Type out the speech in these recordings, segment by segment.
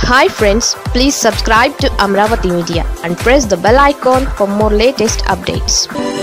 hi friends please subscribe to Amaravati media and press the bell icon for more latest updates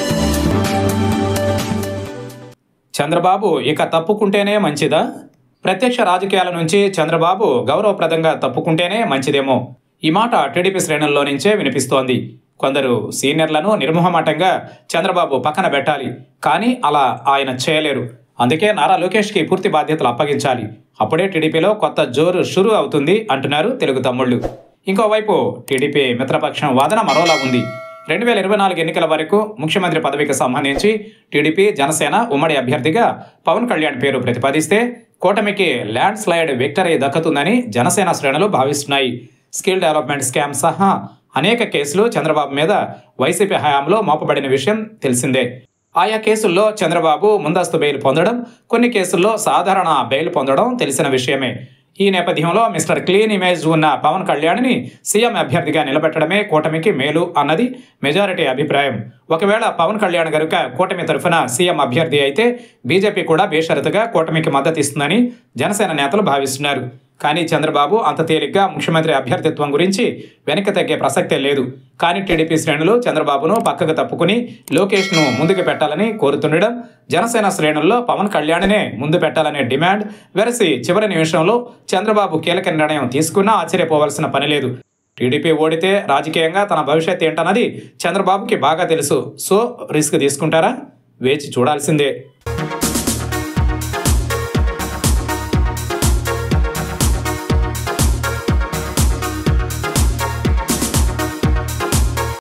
Chandrababu ఇక తప్పుకుంటేనే మంచిదా ప్రత్యక్ష రాజకీయాల నుంచి చంద్రబాబు గౌరవప్రదంగా తప్పుకుంటేనే మంచిదేమో ఈ మాట టీడీపీ శ్రేణుల్లో నుంచే వినిపిస్తోంది కొందరు సీనియర్లను నిర్మోహమాటంగా చంద్రబాబు పక్కన పెట్టాలి కానీ అలా ఆయన చేయలేరు అందుకే నారా లోకేష్కి పూర్తి బాధ్యతలు అప్పగించాలి అప్పుడే టీడీపీలో కొత్త జోరు షురు అవుతుంది అంటున్నారు తెలుగు తమ్ముళ్ళు ఇంకోవైపు టీడీపీ మిత్రపక్షం వాదన మరోలా ఉంది రెండు వేల ఇరవై నాలుగు ఎన్నికల వరకు ముఖ్యమంత్రి పదవికి సంబంధించి టీడీపీ జనసేన ఉమ్మడి అభ్యర్థిగా పవన్ కళ్యాణ్ పేరు ప్రతిపాదిస్తే కూటమికి ల్యాండ్ స్లైడ్ విక్టరీ దక్కుతుందని జనసేన శ్రేణులు భావిస్తున్నాయి స్కిల్ డెవలప్మెంట్ స్కామ్ సహా అనేక కేసులు చంద్రబాబు మీద వైసీపీ హయాంలో మోపబడిన విషయం తెలిసిందే ఆయా కేసుల్లో చంద్రబాబు ముందస్తు బెయిల్ పొందడం కొన్ని కేసుల్లో సాధారణ బెయిల్ పొందడం తెలిసిన విషయమే ఈ నేపథ్యంలో మిస్టర్ క్లీన్ ఇమేజ్ ఉన్న పవన్ కళ్యాణ్ని సీఎం అభ్యర్థిగా నిలబెట్టడమే కూటమికి మేలు అన్నది మెజారిటీ అభిప్రాయం ఒకవేళ పవన్ కళ్యాణ్ గనుక కూటమి తరఫున సీఎం అభ్యర్థి అయితే బీజేపీ కూడా బేషరతుగా కూటమికి మద్దతు ఇస్తుందని జనసేన నేతలు భావిస్తున్నారు కానీ చంద్రబాబు అంత తేలిగ్గా ముఖ్యమంత్రి అభ్యర్థిత్వం గురించి వెనక్కి తగ్గే ప్రసక్తే లేదు కానీ టీడీపీ శ్రేణులు చంద్రబాబును పక్కకు తప్పుకుని లోకేష్ను ముందుకు పెట్టాలని కోరుతుండడం జనసేన శ్రేణుల్లో పవన్ కళ్యాణ్నే ముందు పెట్టాలనే డిమాండ్ వెరసి చివరి నిమిషంలో చంద్రబాబు కీలక నిర్ణయం తీసుకున్నా ఆశ్చర్యపోవాల్సిన పని లేదు టీడీపీ ఓడితే రాజకీయంగా తన భవిష్యత్ ఏంటన్నది చంద్రబాబుకి బాగా తెలుసు సో రిస్క్ తీసుకుంటారా వేచి చూడాల్సిందే